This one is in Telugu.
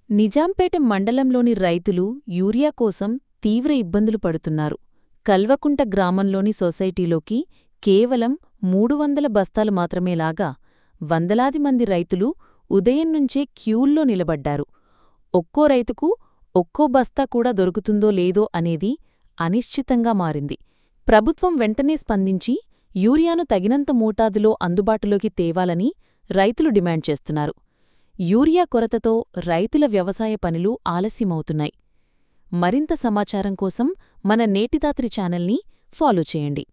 నిజాంపేట మండలంలోని రైతులు యూరియా కోసం తీవ్ర ఇబ్బందులు పడుతున్నారు కల్వకుంట గ్రామంలోని సొసైటీలోకి కేవలం మూడు వందల బస్తాలు మాత్రమే లాగా వందలాది మంది రైతులు ఉదయం నుంచే క్యూల్లో నిలబడ్డారు ఒక్కో రైతుకు ఒక్కో బస్తా కూడా దొరుకుతుందో లేదో అనేది అనిశ్చితంగా మారింది ప్రభుత్వం వెంటనే స్పందించి యూరియాను తగినంత మోతాదులో అందుబాటులోకి తేవాలని రైతులు డిమాండ్ చేస్తున్నారు యూరియా కొరతతో రైతుల వ్యవసాయ పనులు ఆలస్యమవుతున్నాయి మరింత సమాచారం కోసం మన నేటిదాత్రి ఛానల్ని ఫాలో చేయండి